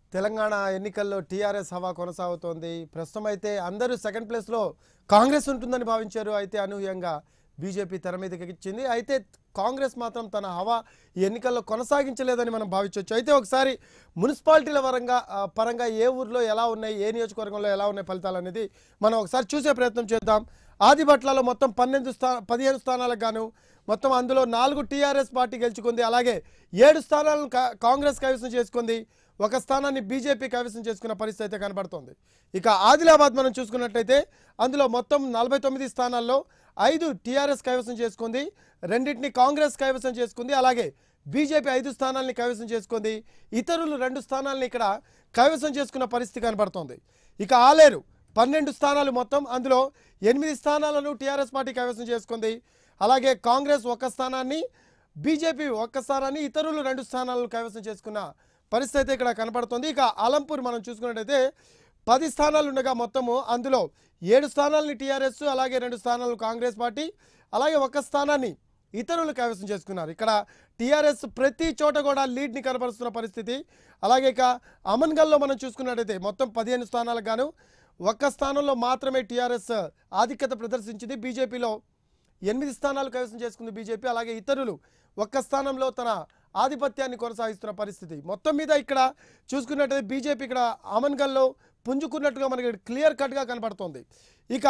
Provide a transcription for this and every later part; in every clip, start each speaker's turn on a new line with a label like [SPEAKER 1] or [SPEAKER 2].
[SPEAKER 1] తెలంగాణ ఎన్నికల్లో టీఆర్ఎస్ హవా కొనసాగుతోంది ప్రస్తుతం అయితే అందరూ సెకండ్ ప్లేస్లో కాంగ్రెస్ ఉంటుందని భావించారు అయితే అనూహ్యంగా బీజేపీ తెర మీదకి ఎక్కించింది అయితే కాంగ్రెస్ మాత్రం తన హవా ఈ ఎన్నికల్లో కొనసాగించలేదని మనం భావించవచ్చు అయితే ఒకసారి మున్సిపాలిటీల పరంగా ఆ, పరంగా ఏ ఊర్లో ఎలా ఉన్నాయి ఏ నియోజకవర్గంలో ఎలా ఉన్నాయి ఫలితాలు అనేది మనం ఒకసారి చూసే ప్రయత్నం చేద్దాం ఆదిబట్లలో మొత్తం పన్నెండు స్థా పదిహేను స్థానాలకు గాను మొత్తం అందులో నాలుగు టీఆర్ఎస్ పార్టీ గెలుచుకుంది అలాగే ఏడు స్థానాలను కా- కాంగ్రెస్ కైవసం చేసుకుంది ఒక స్థానాన్ని బీజేపీ కైవసం చేసుకున్న పరిస్థితి అయితే కనబడుతోంది ఇక ఆదిలాబాద్ మనం చూసుకున్నట్లయితే అందులో మొత్తం నలభై తొమ్మిది స్థానాల్లో ఐదు టీఆర్ఎస్ కైవసం చేసుకుంది రెండింటిని కాంగ్రెస్ కైవసం చేసుకుంది అలాగే బీజేపీ ఐదు స్థానాల్ని కైవసం చేసుకుంది ఇతరులు రెండు స్థానాల్ని ఇక్కడ కైవసం చేసుకున్న పరిస్థితి కనబడుతోంది ఇక ఆలేరు పన్నెండు స్థానాలు మొత్తం అందులో ఎనిమిది స్థానాలను టీఆర్ఎస్ పార్టీ కైవసం చేసుకుంది అలాగే కాంగ్రెస్ ఒక స్థానాన్ని బీజేపీ ఒక్క స్థానాన్ని ఇతరులు రెండు స్థానాలను కైవసం చేసుకున్న పరిస్థితి అయితే ఇక్కడ కనపడుతుంది ఇక అలంపూర్ మనం చూసుకున్నట్టయితే పది స్థానాలు ఉండగా మొత్తము అందులో ఏడు స్థానాలని టీఆర్ఎస్ అలాగే రెండు స్థానాలు కాంగ్రెస్ పార్టీ అలాగే ఒక స్థానాన్ని ఇతరులు కైవసం చేసుకున్నారు ఇక్కడ టీఆర్ఎస్ ప్రతి చోట కూడా లీడ్ని కనపరుస్తున్న పరిస్థితి అలాగే ఇక అమన్గల్లో మనం చూసుకున్నట్టయితే మొత్తం పదిహేను స్థానాలకు గాను ఒక్క స్థానంలో మాత్రమే టీఆర్ఎస్ ఆధిక్యత ప్రదర్శించింది బీజేపీలో ఎనిమిది స్థానాలు కైవసం చేసుకుంది బీజేపీ అలాగే ఇతరులు ఒక్క స్థానంలో తన ఆధిపత్యాన్ని కొనసాగిస్తున్న పరిస్థితి మొత్తం మీద ఇక్కడ చూసుకున్నట్టయితే బీజేపీ ఇక్కడ అమన్గల్లో పుంజుకున్నట్టుగా మనకి క్లియర్ కట్గా కనపడుతోంది ఇక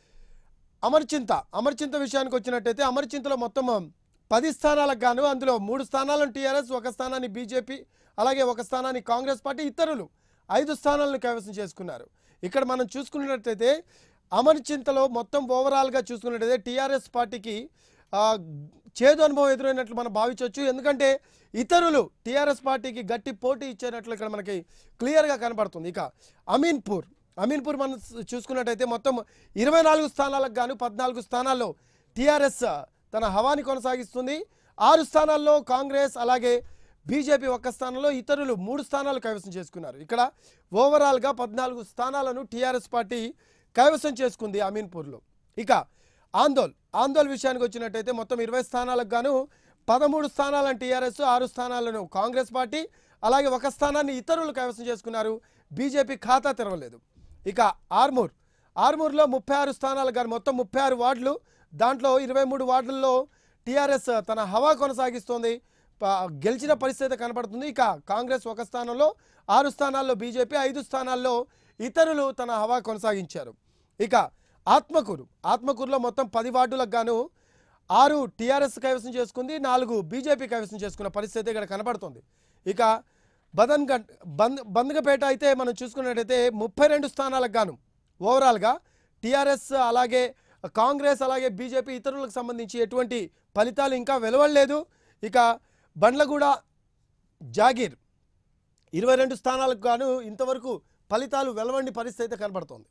[SPEAKER 1] అమర్చింత అమర్చింత విషయానికి వచ్చినట్టయితే అమర్చింతలో మొత్తం పది స్థానాలకు గాను అందులో మూడు స్థానాలను టీఆర్ఎస్ ఒక స్థానాన్ని బీజేపీ అలాగే ఒక స్థానాన్ని కాంగ్రెస్ పార్టీ ఇతరులు ఐదు స్థానాలను కైవసం చేసుకున్నారు ఇక్కడ మనం చూసుకున్నట్టయితే అమర్చింతలో మొత్తం ఓవరాల్గా చూసుకున్నట్టయితే టీఆర్ఎస్ పార్టీకి ఆ, చేదు అనుభవం ఎదురైనట్లు మనం భావించవచ్చు ఎందుకంటే ఇతరులు టీఆర్ఎస్ పార్టీకి గట్టి పోటీ ఇచ్చేటట్లు ఇక్కడ మనకి క్లియర్గా కనబడుతుంది ఇక అమీన్పూర్ అమీన్పూర్ మనం చూసుకున్నట్టయితే మొత్తం ఇరవై నాలుగు స్థానాలకు గాను పద్నాలుగు స్థానాల్లో టీఆర్ఎస్ తన హవాని కొనసాగిస్తుంది ఆరు స్థానాల్లో కాంగ్రెస్ అలాగే బీజేపీ ఒక్క స్థానంలో ఇతరులు మూడు స్థానాలు కైవసం చేసుకున్నారు ఇక్కడ ఓవరాల్గా పద్నాలుగు స్థానాలను టీఆర్ఎస్ పార్టీ కైవసం చేసుకుంది అమీన్పూర్లో ఇక ఆందోళ్ ఆందోళ్ విషయానికి వచ్చినట్టయితే మొత్తం ఇరవై స్థానాలకు గాను పదమూడు స్థానాలను టీఆర్ఎస్ ఆరు స్థానాలను కాంగ్రెస్ పార్టీ అలాగే ఒక స్థానాన్ని ఇతరులు కైవసం చేసుకున్నారు బీజేపీ ఖాతా తెరవలేదు ఇక ఆర్మూర్ ఆర్మూర్లో ముప్పై ఆరు స్థానాలు కానీ మొత్తం ముప్పై ఆరు వార్డులు దాంట్లో ఇరవై మూడు వార్డుల్లో టీఆర్ఎస్ తన హవా కొనసాగిస్తోంది ప- గెలిచిన పరిస్థితి కనబడుతుంది ఇక కాంగ్రెస్ ఒక స్థానంలో ఆరు స్థానాల్లో బీజేపీ ఐదు స్థానాల్లో ఇతరులు తన హవా కొనసాగించారు ఇక ఆత్మకూరు ఆత్మకూరులో మొత్తం పది వార్డులకు గాను ఆరు టీఆర్ఎస్ కైవసం చేసుకుంది నాలుగు బీజేపీ కైవసం చేసుకున్న పరిస్థితి ఇక్కడ కనబడుతుంది ఇక బదన్గఢ్ బంద్ బంద్గపేట అయితే మనం చూసుకున్నట్టయితే ముప్పై రెండు స్థానాలకు గాను ఓవరాల్గా టీఆర్ఎస్ అలాగే కాంగ్రెస్ అలాగే బీజేపీ ఇతరులకు సంబంధించి ఎటువంటి ఫలితాలు ఇంకా వెలువడలేదు ఇక బండ్లగూడ జాగీర్ ఇరవై రెండు స్థానాలకు గాను ఇంతవరకు ఫలితాలు వెలువడిన పరిస్థితి అయితే కనబడుతోంది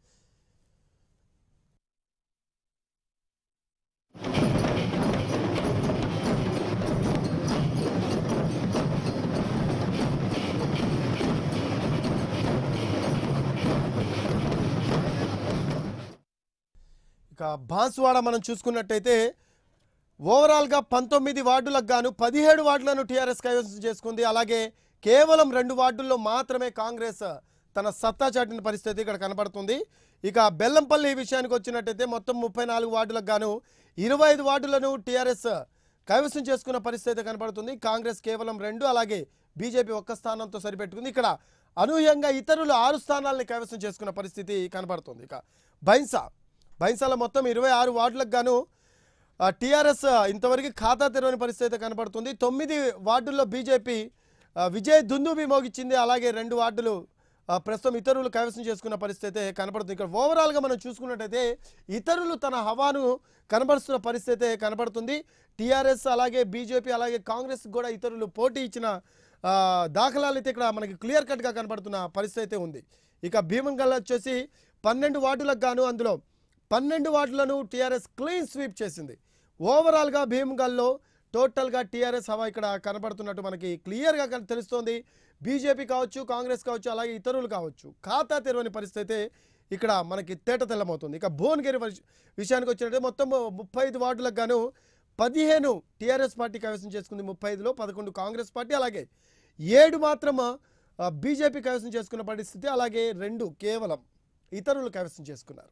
[SPEAKER 1] ఇక బాన్సువాడ మనం చూసుకున్నట్టయితే ఓవరాల్గా పంతొమ్మిది వార్డులకు గాను పదిహేడు వార్డులను టీఆర్ఎస్ కైవసం చేసుకుంది అలాగే కేవలం రెండు వార్డుల్లో మాత్రమే కాంగ్రెస్ తన సత్తా చాటిన పరిస్థితి ఇక్కడ కనబడుతుంది ఇక బెల్లంపల్లి విషయానికి వచ్చినట్టయితే మొత్తం ముప్పై నాలుగు వార్డులకు గాను ఇరవై ఐదు వార్డులను టీఆర్ఎస్ కైవసం చేసుకున్న పరిస్థితి కనబడుతుంది కాంగ్రెస్ కేవలం రెండు అలాగే బీజేపీ ఒక్క స్థానంతో సరిపెట్టుకుంది ఇక్కడ అనూహ్యంగా ఇతరులు ఆరు స్థానాలని కైవసం చేసుకున్న పరిస్థితి కనబడుతుంది ఇక బైన్సా బైన్సాల మొత్తం ఇరవై ఆరు వార్డులకు గాను టీఆర్ఎస్ ఇంతవరకు ఖాతా తెరవని పరిస్థితి అయితే కనబడుతుంది తొమ్మిది వార్డుల్లో బీజేపీ ఆ, విజయ్ దుందుబి మోగించింది అలాగే రెండు వార్డులు ఆ, ప్రస్తుతం ఇతరులు కైవసం చేసుకున్న పరిస్థితి అయితే కనబడుతుంది ఇక్కడ ఓవరాల్గా మనం చూసుకున్నట్టయితే ఇతరులు తన హవాను కనబరుస్తున్న పరిస్థితి అయితే కనబడుతుంది టీఆర్ఎస్ అలాగే బీజేపీ అలాగే కాంగ్రెస్ కూడా ఇతరులు పోటీ ఇచ్చిన ఆ, దాఖలాలు అయితే ఇక్కడ మనకి క్లియర్ కట్గా కనబడుతున్న పరిస్థితి అయితే ఉంది ఇక భీమంగల్ వచ్చేసి పన్నెండు వార్డులకు గాను అందులో పన్నెండు వార్డులను టీఆర్ఎస్ క్లీన్ స్వీప్ చేసింది ఓవరాల్గా భీమ్గల్లో టోటల్గా టీఆర్ఎస్ హవా ఇక్కడ కనబడుతున్నట్టు మనకి క్లియర్గా కన్- తెలుస్తోంది బీజేపీ కావచ్చు కాంగ్రెస్ కావచ్చు అలాగే ఇతరులు కావచ్చు ఖాతా తెరవని పరిస్థితి అయితే ఇక్కడ మనకి తేట తెల్లమవుతుంది ఇక భువనగిరి విష- విషయానికి వచ్చినట్టే మొత్తం ముప్పై ఐదు వార్డులకు గాను పదిహేను టీఆర్ఎస్ పార్టీ కైవసం చేసుకుంది ముప్పై ఐదులో పదకొండు కాంగ్రెస్ పార్టీ అలాగే ఏడు మాత్రం బీజేపీ కైవసం చేసుకున్న పరిస్థితి అలాగే రెండు కేవలం ఇతరులు కైవసం చేసుకున్నారు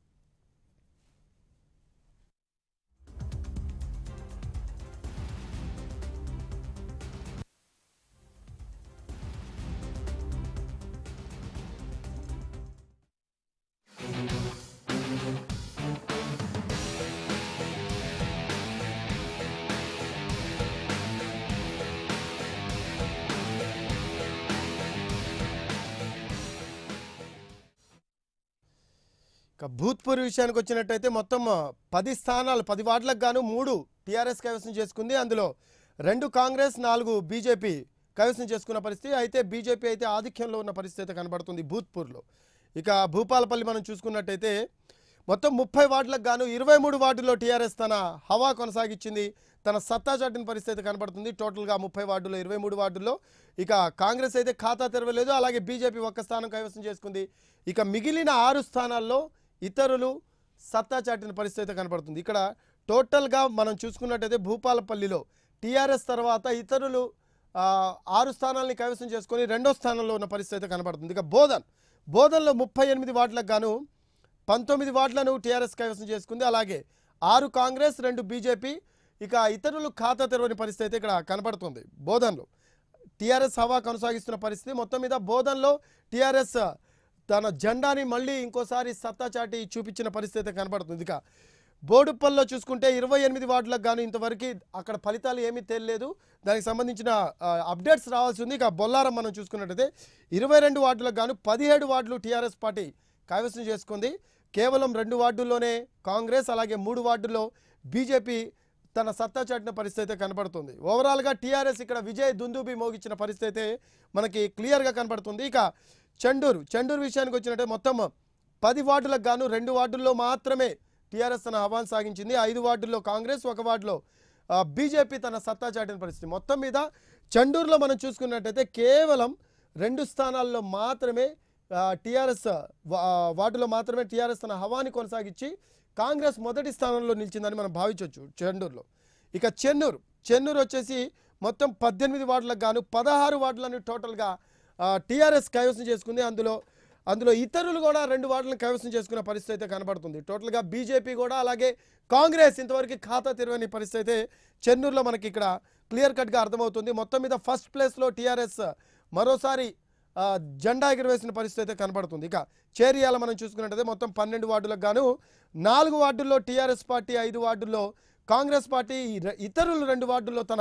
[SPEAKER 1] ఇక భూత్పూర్ విషయానికి వచ్చినట్టయితే మొత్తం ఆ, పది స్థానాలు పది వార్డులకు గాను మూడు టీఆర్ఎస్ కైవసం చేసుకుంది అందులో రెండు కాంగ్రెస్ నాలుగు బీజేపీ కైవసం చేసుకున్న పరిస్థితి అయితే బీజేపీ అయితే ఆధిక్యంలో ఉన్న పరిస్థితి అయితే కనబడుతుంది భూత్పూర్లో ఇక భూపాలపల్లి మనం చూసుకున్నట్టయితే మొత్తం ముప్పై వార్డులకు గాను ఇరవై మూడు వార్డుల్లో టీఆర్ఎస్ తన హవా కొనసాగించింది తన సత్తా చాటిన పరిస్థితి అయితే కనబడుతుంది టోటల్గా ముప్పై వార్డుల్లో ఇరవై మూడు వార్డుల్లో ఇక కాంగ్రెస్ అయితే ఖాతా తెరవలేదు అలాగే బీజేపీ ఒక్క స్థానం కైవసం చేసుకుంది ఇక మిగిలిన ఆరు స్థానాల్లో ఇతరులు సత్తా చాటిన పరిస్థితి అయితే కనపడుతుంది ఇక్కడ టోటల్గా మనం చూసుకున్నట్టయితే భూపాలపల్లిలో టీఆర్ఎస్ తర్వాత ఇతరులు ఆ, ఆరు స్థానాలని కైవసం చేసుకొని రెండో స్థానంలో ఉన్న పరిస్థితి అయితే కనబడుతుంది ఇక బోధన్ బోధన్లో ముప్పై ఎనిమిది వార్డులకు గాను పంతొమ్మిది వార్డులను టీఆర్ఎస్ కైవసం చేసుకుంది అలాగే ఆరు కాంగ్రెస్ రెండు బీజేపీ ఇక ఇతరులు ఖాతా తెరవని పరిస్థితి అయితే ఇక్కడ కనబడుతుంది బోధన్లో టీఆర్ఎస్ హవా కొనసాగిస్తున్న పరిస్థితి మొత్తం మీద బోధన్లో టీఆర్ఎస్ తన జెండాని మళ్ళీ ఇంకోసారి సత్తా చాటి చూపించిన పరిస్థితి అయితే కనబడుతుంది ఇక బోడుప్పల్లో చూసుకుంటే ఇరవై ఎనిమిది వార్డులకు గాను ఇంతవరకు అక్కడ ఫలితాలు ఏమీ తేలలేదు దానికి సంబంధించిన ఆ, అప్డేట్స్ రావాల్సి ఉంది ఇక బొల్లారం మనం చూసుకున్నట్టయితే ఇరవై రెండు వార్డులకు గాను పదిహేడు వార్డులు టీఆర్ఎస్ పార్టీ కైవసం చేసుకుంది కేవలం రెండు వార్డుల్లోనే కాంగ్రెస్ అలాగే మూడు వార్డుల్లో బీజేపీ తన సత్తా చాటిన పరిస్థితి అయితే కనబడుతుంది ఓవరాల్గా టీఆర్ఎస్ ఇక్కడ విజయ్ దుందుబి మోగించిన పరిస్థితి అయితే మనకి క్లియర్గా కనబడుతుంది ఇక చెండూరు చెండూరు విషయానికి వచ్చినట్టే మొత్తం పది వార్డులకు గాను రెండు వార్డుల్లో మాత్రమే టీఆర్ఎస్ తన హవాన్ సాగించింది ఐదు వార్డుల్లో కాంగ్రెస్ ఒక వార్డులో ఆ, బీజేపీ తన సత్తా చాటిన పరిస్థితి మొత్తం మీద చెండూరులో మనం చూసుకున్నట్టయితే కేవలం రెండు స్థానాల్లో మాత్రమే టీఆర్ఎస్ వార్డులో మాత్రమే టీఆర్ఎస్ తన హవాని కొనసాగించి కాంగ్రెస్ మొదటి స్థానంలో నిలిచిందని మనం భావించవచ్చు చెండూరులో ఇక చెన్నూరు చెన్నూరు వచ్చేసి మొత్తం పద్దెనిమిది వార్డులకు గాను పదహారు వార్డులను టోటల్గా టీఆర్ఎస్ కైవసం చేసుకుంది అందులో అందులో ఇతరులు కూడా రెండు వార్డులను కైవసం చేసుకున్న పరిస్థితి అయితే కనబడుతుంది టోటల్గా బీజేపీ కూడా అలాగే కాంగ్రెస్ ఇంతవరకు ఖాతా తెరవని పరిస్థితి అయితే చెన్నూరులో మనకి ఇక్కడ క్లియర్ కట్గా అర్థమవుతుంది మొత్తం మీద ఫస్ట్ ప్లేస్లో టీఆర్ఎస్ మరోసారి ఆ, జెండా ఎగురవేసిన పరిస్థితి అయితే కనబడుతుంది ఇక చేరియాల మనం చూసుకున్నట్టయితే మొత్తం పన్నెండు వార్డులకు గాను నాలుగు వార్డుల్లో టీఆర్ఎస్ పార్టీ ఐదు వార్డుల్లో కాంగ్రెస్ పార్టీ ఈ రె- ఇతరులు రెండు వార్డుల్లో తన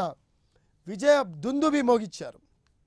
[SPEAKER 1] విజయ దుందుబి మోగించారు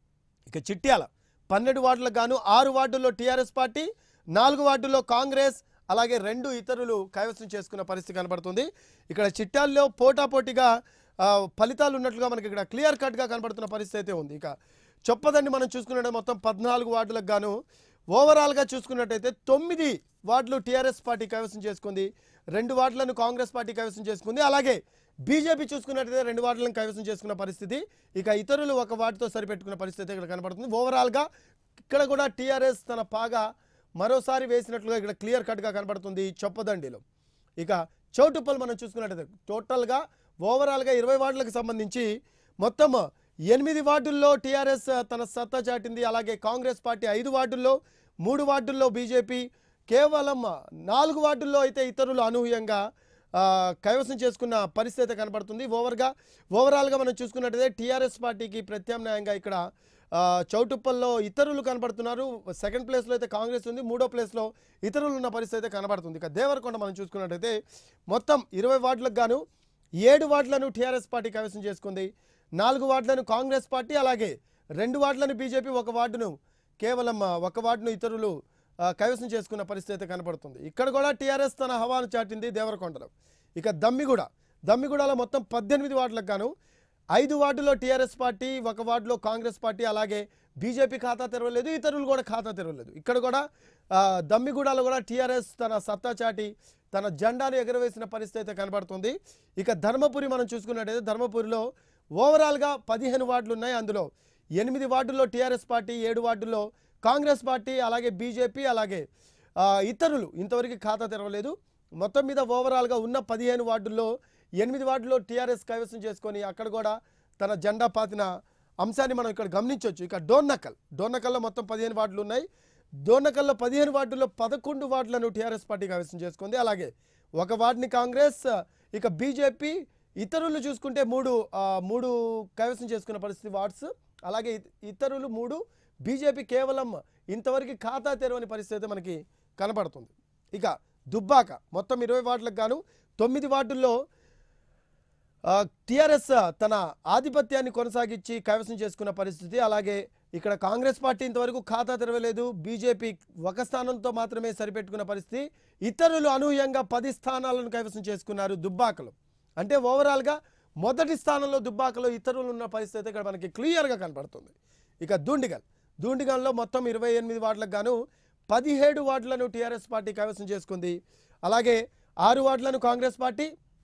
[SPEAKER 1] ఇక చిట్యాల పన్నెండు వార్డులకు గాను ఆరు వార్డుల్లో టీఆర్ఎస్ పార్టీ నాలుగు వార్డుల్లో కాంగ్రెస్ అలాగే రెండు ఇతరులు కైవసం చేసుకున్న పరిస్థితి కనబడుతుంది ఇక్కడ చిట్యాల్లో పోటాపోటీగా ఆ, ఫలితాలు ఉన్నట్లుగా మనకి ఇక్కడ క్లియర్ కట్గా కనబడుతున్న పరిస్థితి అయితే ఉంది ఇక చొప్పదండి మనం చూసుకున్నట్టు మొత్తం పద్నాలుగు వార్డులకు గాను ఓవరాల్గా చూసుకున్నట్టయితే తొమ్మిది వార్డులు టీఆర్ఎస్ పార్టీ కైవసం చేసుకుంది రెండు వార్డులను కాంగ్రెస్ పార్టీ కైవసం చేసుకుంది అలాగే బీజేపీ చూసుకున్నట్టయితే రెండు వార్డులను కైవసం చేసుకున్న పరిస్థితి ఇక ఇతరులు ఒక వార్డుతో సరిపెట్టుకున్న పరిస్థితి ఇక్కడ కనబడుతుంది ఓవరాల్గా ఇక్కడ కూడా టీఆర్ఎస్ తన పాగా మరోసారి వేసినట్లుగా ఇక్కడ క్లియర్ కట్గా కనబడుతుంది చొప్పదండిలో ఇక చౌటుప్పల్ మనం చూసుకున్నట్టయితే టోటల్గా ఓవరాల్గా ఇరవై వార్డులకు సంబంధించి మొత్తం ఎనిమిది వార్డుల్లో టీఆర్ఎస్ తన సత్తా చాటింది అలాగే కాంగ్రెస్ పార్టీ ఐదు వార్డుల్లో మూడు వార్డుల్లో బీజేపీ కేవలం నాలుగు వార్డుల్లో అయితే ఇతరులు అనూహ్యంగా ఆ, కైవసం చేసుకున్న పరిస్థితి అయితే కనబడుతుంది ఓవర్గా ఓవరాల్గా మనం చూసుకున్నట్టయితే టీఆర్ఎస్ పార్టీకి ప్రత్యామ్నాయంగా ఇక్కడ ఆ, చౌటుప్పల్లో ఇతరులు కనబడుతున్నారు సెకండ్ ప్లేస్లో అయితే కాంగ్రెస్ ఉంది మూడో ప్లేస్లో ఇతరులు ఉన్న పరిస్థితి అయితే కనబడుతుంది ఇక దేవరకొండ మనం చూసుకున్నట్టయితే మొత్తం ఇరవై వార్డులకు గాను ఏడు వార్డులను టీఆర్ఎస్ పార్టీ కైవసం చేసుకుంది నాలుగు వార్డులను కాంగ్రెస్ పార్టీ అలాగే రెండు వార్డులను బీజేపీ ఒక వార్డును కేవలం ఆ, ఒక వార్డును ఇతరులు ఆ, కైవసం చేసుకున్న పరిస్థితి అయితే కనపడుతుంది ఇక్కడ కూడా టీఆర్ఎస్ తన హవాను చాటింది దేవరకొండలో ఇక దమ్మిగూడ దమ్మిగూడలో మొత్తం పద్దెనిమిది వార్డులకు గాను ఐదు వార్డులో టీఆర్ఎస్ పార్టీ ఒక వార్డులో కాంగ్రెస్ పార్టీ అలాగే బీజేపీ ఖాతా తెరవలేదు ఇతరులు కూడా ఖాతా తెరవలేదు ఇక్కడ కూడా ఆ, దమ్మిగూడలో కూడా టీఆర్ఎస్ తన సత్తా చాటి తన జెండాను ఎగరవేసిన పరిస్థితి అయితే కనబడుతుంది ఇక ధర్మపురి మనం చూసుకున్నట్టయితే ధర్మపురిలో ఓవరాల్గా పదిహేను వార్డులు ఉన్నాయి అందులో ఎనిమిది వార్డుల్లో టీఆర్ఎస్ పార్టీ ఏడు వార్డుల్లో కాంగ్రెస్ పార్టీ అలాగే బీజేపీ అలాగే ఆ, ఇతరులు ఇంతవరకు ఖాతా తెరవలేదు మొత్తం మీద ఓవరాల్గా ఉన్న పదిహేను వార్డుల్లో ఎనిమిది వార్డుల్లో టీఆర్ఎస్ కైవసం చేసుకొని అక్కడ కూడా తన జెండా పాతిన అంశాన్ని మనం ఇక్కడ గమనించవచ్చు ఇక డోర్నకల్ డోర్నకల్లో మొత్తం పదిహేను వార్డులు ఉన్నాయి డోర్నకల్లో పదిహేను వార్డుల్లో పదకొండు వార్డులను టీఆర్ఎస్ పార్టీ కైవసం చేసుకుంది అలాగే ఒక వార్డుని కాంగ్రెస్ ఇక బీజేపీ ఇతరులు చూసుకుంటే మూడు ఆ, మూడు కైవసం చేసుకున్న పరిస్థితి వార్డ్స్ అలాగే ఇత- ఇతరులు మూడు బీజేపీ కేవలం ఇంతవరకు ఖాతా తెరవని పరిస్థితి అయితే మనకి కనపడుతుంది ఇక దుబ్బాక మొత్తం ఇరవై వార్డులకు గాను తొమ్మిది వార్డుల్లో టిఆర్ఎస్ తన ఆధిపత్యాన్ని కొనసాగించి కైవసం చేసుకున్న పరిస్థితి అలాగే ఇక్కడ కాంగ్రెస్ పార్టీ ఇంతవరకు ఖాతా తెరవలేదు బీజేపీ ఒక స్థానంతో మాత్రమే సరిపెట్టుకున్న పరిస్థితి ఇతరులు అనూహ్యంగా పది స్థానాలను కైవసం చేసుకున్నారు దుబ్బాకలో అంటే ఓవరాల్గా మొదటి స్థానంలో దుబ్బాకలో ఇతరులు ఉన్న పరిస్థితి అయితే ఇక్కడ మనకి క్లియర్గా కనపడుతుంది ఇక దూండిగల్ దూండిగల్లో మొత్తం ఇరవై ఎనిమిది వార్డులకు గాను పదిహేడు వార్డులను టీఆర్ఎస్ పార్టీ కైవసం చేసుకుంది అలాగే ఆరు వార్డులను కాంగ్రెస్ పార్టీ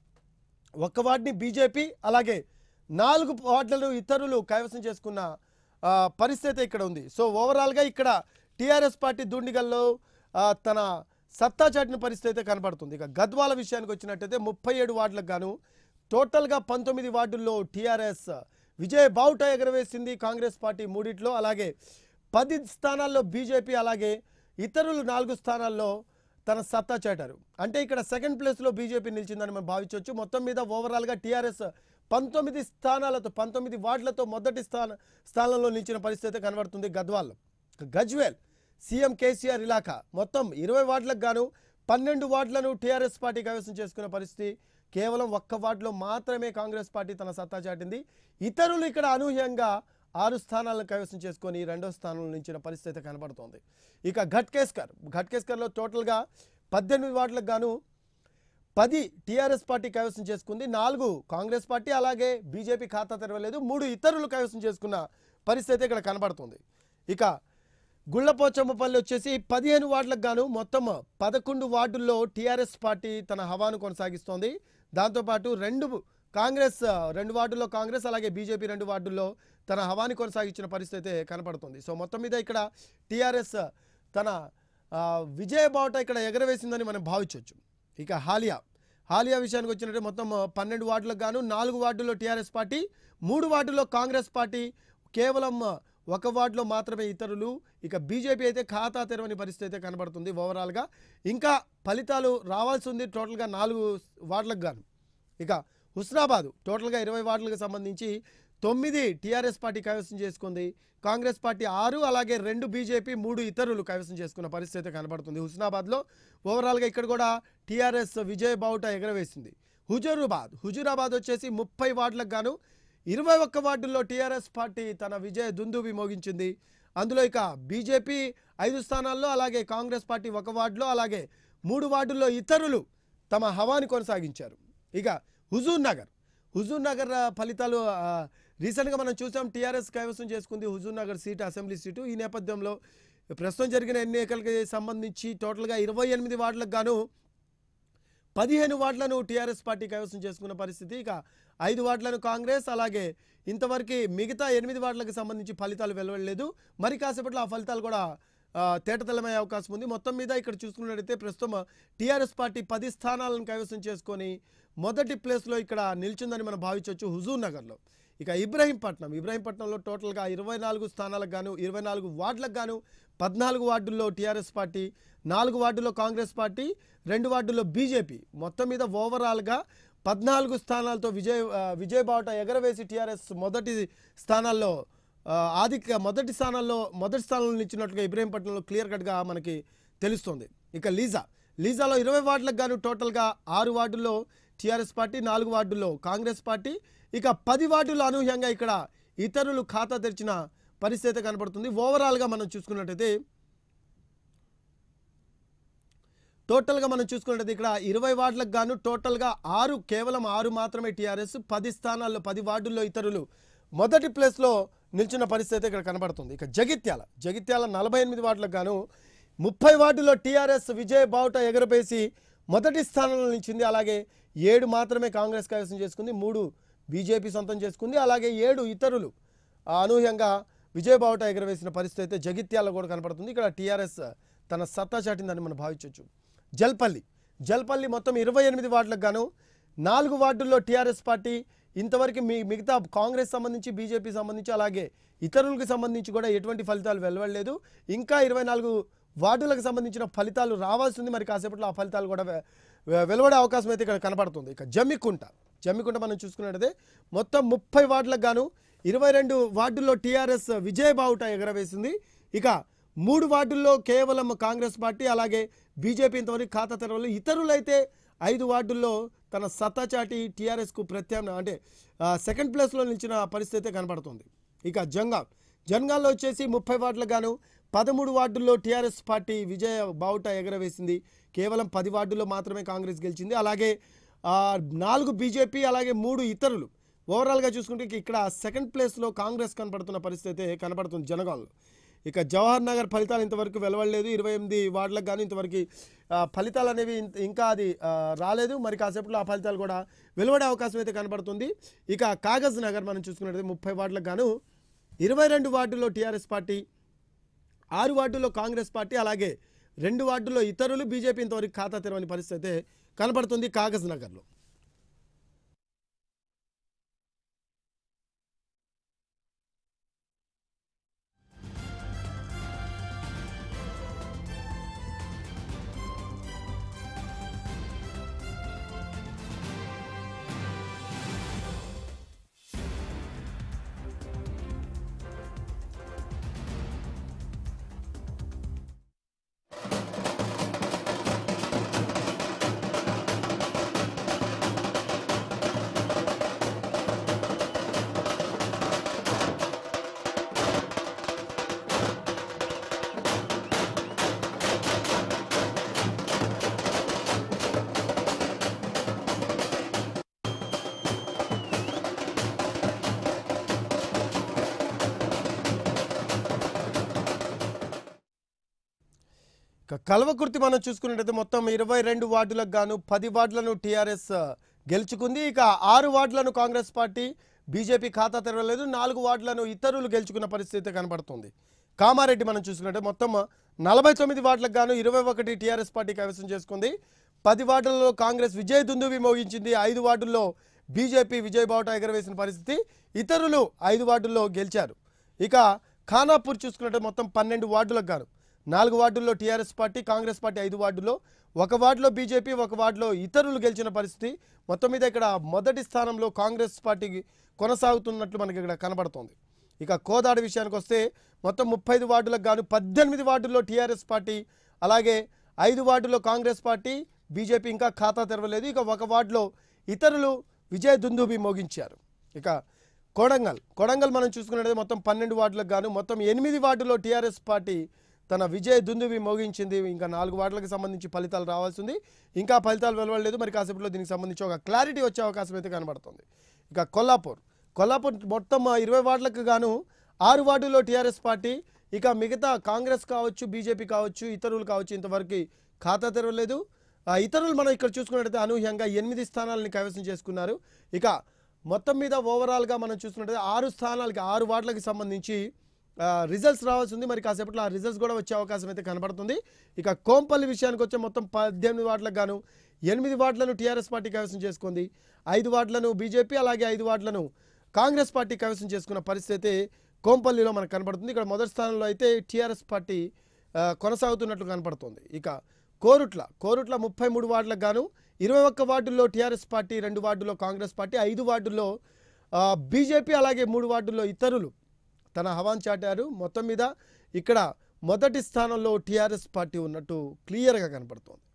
[SPEAKER 1] ఒక్క వార్డుని బీజేపీ అలాగే నాలుగు వార్డులను ఇతరులు కైవసం చేసుకున్న ఆ, పరిస్థితి ఇక్కడ ఉంది సో ఓవరాల్గా ఇక్కడ టీఆర్ఎస్ పార్టీ దుండిగల్లో ఆ, తన సత్తా చాటిన పరిస్థితి అయితే కనబడుతుంది ఇక గద్వాల విషయానికి వచ్చినట్టయితే ముప్పై ఏడు వార్డులకు గాను టోటల్గా పంతొమ్మిది వార్డుల్లో టీఆర్ఎస్ విజయ్ బావుట ఎగరవేసింది కాంగ్రెస్ పార్టీ మూడిట్లో అలాగే పది స్థానాల్లో బీజేపీ అలాగే ఇతరులు నాలుగు స్థానాల్లో తన సత్తా చాటారు అంటే ఇక్కడ సెకండ్ ప్లేస్లో బీజేపీ నిలిచిందని మనం భావించవచ్చు మొత్తం మీద ఓవరాల్గా టీఆర్ఎస్ పంతొమ్మిది స్థానాలతో పంతొమ్మిది వార్డులతో మొదటి స్థాన స్థానంలో నిలిచిన పరిస్థితి అయితే కనబడుతుంది గద్వాల్లో ఇక గజ్వేల్ సీఎం కేసీఆర్ ఇలాఖా మొత్తం ఇరవై వార్డులకు గాను పన్నెండు వార్డులను టీఆర్ఎస్ పార్టీ కైవసం చేసుకున్న పరిస్థితి కేవలం ఒక్క వార్డులో మాత్రమే కాంగ్రెస్ పార్టీ తన సత్తా చాటింది ఇతరులు ఇక్కడ అనూహ్యంగా ఆరు స్థానాలను కైవసం చేసుకొని రెండో స్థానంలో నిలిచిన పరిస్థితి అయితే కనబడుతోంది ఇక ఘట్కేస్కర్ ఘట్కేస్కర్లో టోటల్గా పద్దెనిమిది వార్డులకు గాను పది టీఆర్ఎస్ పార్టీ కైవసం చేసుకుంది నాలుగు కాంగ్రెస్ పార్టీ అలాగే బీజేపీ ఖాతా తెరవలేదు మూడు ఇతరులు కైవసం చేసుకున్న పరిస్థితి అయితే ఇక్కడ కనబడుతుంది ఇక గుళ్ళపోచమ్మపల్లి వచ్చేసి పదిహేను వార్డులకు గాను మొత్తం పదకొండు వార్డుల్లో టీఆర్ఎస్ పార్టీ తన హవాను కొనసాగిస్తోంది దాంతోపాటు రెండు కాంగ్రెస్ రెండు వార్డుల్లో కాంగ్రెస్ అలాగే బీజేపీ రెండు వార్డుల్లో తన హవాని కొనసాగించిన పరిస్థితి అయితే కనపడుతుంది సో మొత్తం మీద ఇక్కడ టీఆర్ఎస్ తన ఆ, విజయ బావుట ఇక్కడ ఎగరవేసిందని మనం భావించవచ్చు ఇక హాలియా హాలియా విషయానికి వచ్చినట్టే మొత్తం పన్నెండు వార్డులకు గాను నాలుగు వార్డుల్లో టీఆర్ఎస్ పార్టీ మూడు వార్డుల్లో కాంగ్రెస్ పార్టీ కేవలం ఒక వార్డులో మాత్రమే ఇతరులు ఇక బీజేపీ అయితే ఖాతా తెరవని పరిస్థితి అయితే కనబడుతుంది ఓవరాల్గా ఇంకా ఫలితాలు రావాల్సి ఉంది టోటల్గా నాలుగు వార్డులకు గాను ఇక హుస్నాబాద్ టోటల్గా ఇరవై వార్డులకు సంబంధించి తొమ్మిది టీఆర్ఎస్ పార్టీ కైవసం చేసుకుంది కాంగ్రెస్ పార్టీ ఆరు అలాగే రెండు బీజేపీ మూడు ఇతరులు కైవసం చేసుకున్న పరిస్థితి అయితే కనబడుతుంది హుస్నాబాద్లో ఓవరాల్గా ఇక్కడ కూడా టీఆర్ఎస్ విజయ్ బావుట ఎగరవేసింది హుజూరాబాద్ హుజూరాబాద్ వచ్చేసి ముప్పై వార్డులకు గాను ఇరవై ఒక్క వార్డుల్లో టీఆర్ఎస్ పార్టీ తన విజయ దుందుబి మోగించింది అందులో ఇక బీజేపీ ఐదు స్థానాల్లో అలాగే కాంగ్రెస్ పార్టీ ఒక వార్డులో అలాగే మూడు వార్డుల్లో ఇతరులు తమ హవాని కొనసాగించారు ఇక హుజూర్ నగర్ హుజూర్ నగర్ ఆ, ఫలితాలు ఆ, రీసెంట్గా మనం చూసాం టీఆర్ఎస్ కైవసం చేసుకుంది Huzurnagar seat assembly seat ఈ నేపథ్యంలో ప్రస్తుతం జరిగిన ఎన్నికలకి సంబంధించి టోటల్గా ఇరవై ఎనిమిది వార్డులకు గాను పదిహేను వార్డులను టీఆర్ఎస్ పార్టీ కైవసం చేసుకున్న పరిస్థితి ఇక ఐదు వార్డులను కాంగ్రెస్ అలాగే ఇంతవరకు మిగతా ఎనిమిది వార్డులకు సంబంధించి ఫలితాలు వెలువడలేదు మరి కాసేపట్లో ఆ ఫలితాలు కూడా ఆ, తేటతెల్లమయ్యే అవకాశం ఉంది మొత్తం మీద ఇక్కడ చూసుకున్నట్టయితే ప్రస్తుతం టీఆర్ఎస్ పార్టీ పది స్థానాలను కైవసం చేసుకొని మొదటి ప్లేస్లో ఇక్కడ నిల్చుందని మనం భావించవచ్చు హుజూర్ నగర్లో ఇక ఇబ్రహీంపట్నం ఇబ్రహీంపట్నంలో టోటల్గా ఇరవై నాలుగు స్థానాలకు గాను ఇరవై నాలుగు వార్డులకు గాను పద్నాలుగు వార్డుల్లో టీఆర్ఎస్ పార్టీ నాలుగు వార్డుల్లో కాంగ్రెస్ పార్టీ రెండు వార్డుల్లో బీజేపీ మొత్తం మీద ఓవరాల్గా పద్నాలుగు స్థానాలతో విజయ్ ఆ, విజయ్ బావుట ఎగరవేసి టీఆర్ఎస్ మొదటి స్థానాల్లో ఆ, ఆధిక్య మొదటి స్థానాల్లో మొదటి స్థానంలో నిలిచినట్లుగా ఇబ్రహీంపట్నంలో క్లియర్ కట్గా మనకి తెలుస్తుంది ఇక లీజా లీజాలో ఇరవై వార్డులకు గాను టోటల్గా ఆరు వార్డుల్లో టీఆర్ఎస్ పార్టీ నాలుగు వార్డుల్లో కాంగ్రెస్ పార్టీ ఇక పది వార్డుల్లో అనూహ్యంగా ఇక్కడ ఇతరులు ఖాతా తెరిచిన పరిస్థితి అయితే కనబడుతుంది ఓవరాల్గా మనం చూసుకున్నట్టయితే టోటల్గా మనం చూసుకున్నట్లయితే ఇక్కడ ఇరవై వార్డులకు గాను టోటల్గా ఆరు కేవలం ఆరు మాత్రమే టీఆర్ఎస్ పది స్థానాల్లో పది వార్డుల్లో ఇతరులు మొదటి ప్లేస్లో నిల్చున్న పరిస్థితి అయితే ఇక్కడ కనబడుతుంది ఇక జగిత్యాల జగిత్యాల నలభై ఎనిమిది వార్డులకు గాను ముప్పై వార్డుల్లో టీఆర్ఎస్ విజయ్ బావుట ఎగరపేసి మొదటి స్థానంలో నిలిచింది అలాగే ఏడు మాత్రమే కాంగ్రెస్ కైవసం చేసుకుంది మూడు బీజేపీ సొంతం చేసుకుంది అలాగే ఏడు ఇతరులు ఆ, అనూహ్యంగా విజయ్ బావుట ఎగరవేసిన పరిస్థితి అయితే జగిత్యాల కూడా కనపడుతుంది ఇక్కడ టీఆర్ఎస్ తన సత్తా చాటిందని మనం భావించవచ్చు జల్పల్లి జల్పల్లి మొత్తం ఇరవై ఎనిమిది వార్డులకు గాను నాలుగు వార్డుల్లో టీఆర్ఎస్ పార్టీ ఇంతవరకు మీ మిగతా కాంగ్రెస్ సంబంధించి బీజేపీ సంబంధించి అలాగే ఇతరులకు సంబంధించి కూడా ఎటువంటి ఫలితాలు వెలువడలేదు ఇంకా ఇరవై నాలుగు వార్డులకు సంబంధించిన ఫలితాలు రావాల్సి ఉంది మరి కాసేపట్లో ఆ ఫలితాలు కూడా వె- వె- వెలువడే అవకాశం అయితే ఇక్కడ కనపడుతుంది ఇక జమ్మికుంట జమ్మికుంట మనం చూసుకున్నట్టయితే మొత్తం ముప్పై వార్డులకు గాను ఇరవై రెండు వార్డుల్లో టీఆర్ఎస్ విజయ్ బావుట ఎగరవేసింది ఇక మూడు వార్డుల్లో కేవలం కాంగ్రెస్ పార్టీ అలాగే బీజేపీ ఇంతవరకు ఖాతా తెరవలు ఇతరులైతే ఐదు వార్డుల్లో తన సత్తా చాటి టీఆర్ఎస్కు ప్రత్యామ్నాయం అంటే ఆ, సెకండ్ ప్లేస్లో నిలిచిన పరిస్థితి అయితే కనపడుతుంది ఇక జంగాల్ జంగాల్లో వచ్చేసి ముప్పై వార్డులకు గాను పదమూడు వార్డుల్లో టీఆర్ఎస్ పార్టీ విజయ బావుట ఎగరవేసింది కేవలం పది వార్డుల్లో మాత్రమే కాంగ్రెస్ గెలిచింది అలాగే ఆ, నాలుగు బీజేపీ అలాగే మూడు ఇతరులు ఓవరాల్గా చూసుకుంటే ఇక్కడ సెకండ్ ప్లేస్లో కాంగ్రెస్ కనపడుతున్న పరిస్థితి అయితే కనపడుతుంది జనగాంలో ఇక జవహర్ నగర్ ఫలితాలు ఇంతవరకు వెలువడలేదు ఇరవై ఎనిమిది వార్డులకు కానీ ఇంతవరకు ఆ, ఫలితాలు అనేవి ఇంత- ఇంకా అది ఆ, రాలేదు మరి కాసేపట్లో ఆ ఫలితాలు కూడా వెలువడే అవకాశం అయితే కనపడుతుంది ఇక కాగజ్ నగర్ మనం చూసుకున్నట్లయితే ముప్పై వార్డులకు గాను ఇరవై రెండు వార్డుల్లో టీఆర్ఎస్ పార్టీ ఆరు వార్డుల్లో కాంగ్రెస్ పార్టీ అలాగే రెండు వార్డుల్లో ఇతరులు బీజేపీ ఇంతవరకు ఖాతా తెరవని పరిస్థితి అయితే కనపడుతుంది కాగజ్ నగర్లో ఇక కల్వకుర్తి మనం చూసుకున్నట్టయితే మొత్తం ఇరవై రెండు వార్డులకు గాను పది వార్డులను టీఆర్ఎస్ గెలుచుకుంది ఇక ఆరు వార్డులను కాంగ్రెస్ పార్టీ బీజేపీ ఖాతా తెరవలేదు నాలుగు వార్డులను ఇతరులు గెలుచుకున్న పరిస్థితి కనబడుతుంది కామారెడ్డి మనం చూసుకున్నట్టే మొత్తం నలభై తొమ్మిది వార్డులకు గాను ఇరవై ఒకటి టీఆర్ఎస్ పార్టీ కైవసం చేసుకుంది పది వార్డులలో కాంగ్రెస్ విజయ్ దుందువి మోగించింది ఐదు వార్డుల్లో బీజేపీ విజయ్ బావుట ఎగరవేసిన పరిస్థితి ఇతరులు ఐదు వార్డుల్లో గెలిచారు ఇక ఖానాపూర్ చూసుకున్నట్టే మొత్తం పన్నెండు వార్డులకు గాను నాలుగు వార్డుల్లో టీఆర్ఎస్ పార్టీ కాంగ్రెస్ పార్టీ ఐదు వార్డుల్లో ఒక వార్డులో బీజేపీ ఒక వార్డులో ఇతరులు గెలిచిన పరిస్థితి మొత్తం మీద ఇక్కడ మొదటి స్థానంలో కాంగ్రెస్ పార్టీ కొనసాగుతున్నట్లు మనకి ఇక్కడ కనబడుతోంది ఇక కోదాడ విషయానికి వస్తే మొత్తం ముప్పై ఐదు వార్డులకు గాను పద్దెనిమిది వార్డుల్లో టీఆర్ఎస్ పార్టీ అలాగే ఐదు వార్డుల్లో కాంగ్రెస్ పార్టీ బీజేపీ ఇంకా ఖాతా తెరవలేదు ఇక ఒక వార్డులో ఇతరులు విజయ దుందుబి మోగించారు ఇక కొడంగల్ కొడంగల్ మనం చూసుకున్నట్లయితే మొత్తం పన్నెండు వార్డులకు గాను మొత్తం ఎనిమిది వార్డుల్లో టీఆర్ఎస్ పార్టీ తన విజయ దుందుబి మోగించింది ఇంకా నాలుగు వార్డులకు సంబంధించి ఫలితాలు రావాల్సి ఉంది ఇంకా ఫలితాలు వెలువడలేదు మరి కాసేపులో దీనికి సంబంధించి ఒక క్లారిటీ వచ్చే అవకాశం అయితే కనబడుతుంది ఇక కొల్లాపూర్ కొల్లాపూర్ మొత్తం ఇరవై వార్డులకు గాను ఆరు వార్డుల్లో టీఆర్ఎస్ పార్టీ ఇక మిగతా కాంగ్రెస్ కావచ్చు బీజేపీ కావచ్చు ఇతరులు కావచ్చు ఇంతవరకు ఖాతా తెరవలేదు ఆ, ఇతరులు మనం ఇక్కడ చూసుకున్నట్టయితే అనూహ్యంగా ఎనిమిది స్థానాలని కైవసం చేసుకున్నారు ఇక మొత్తం మీద ఓవరాల్గా మనం చూసుకున్నట్టయితే ఆరు స్థానాలకి ఆరు వార్డులకు సంబంధించి రిజల్ట్స్ రావాల్సి ఉంది మరి కాసేపట్లో ఆ రిజల్ట్స్ కూడా వచ్చే అవకాశం అయితే కనబడుతుంది ఇక కోంపల్లి విషయానికి వచ్చే మొత్తం పద్దెనిమిది వార్డులకు గాను ఎనిమిది వార్డులను టీఆర్ఎస్ పార్టీ కైవసం చేసుకుంది ఐదు వార్డులను బీజేపీ అలాగే ఐదు వార్డులను కాంగ్రెస్ పార్టీ కైవసం చేసుకున్న పరిస్థితి అయితే కోంపల్లిలో మనకు కనబడుతుంది ఇక్కడ మొదటి స్థానంలో అయితే టీఆర్ఎస్ పార్టీ ఆ, కొనసాగుతున్నట్లు కనపడుతుంది ఇక కోరుట్ల కోరుట్ల ముప్పై మూడు వార్డులకు గాను ఇరవై ఒక్క వార్డుల్లో టీఆర్ఎస్ పార్టీ రెండు వార్డుల్లో కాంగ్రెస్ పార్టీ ఐదు వార్డుల్లో ఆ, బీజేపీ అలాగే మూడు వార్డుల్లో ఇతరులు తన హవాన్ చాటారు మొత్తం మీద ఇక్కడ మొదటి స్థానంలో టీఆర్ఎస్ పార్టీ ఉన్నట్టు క్లియర్గా కనపడుతోంది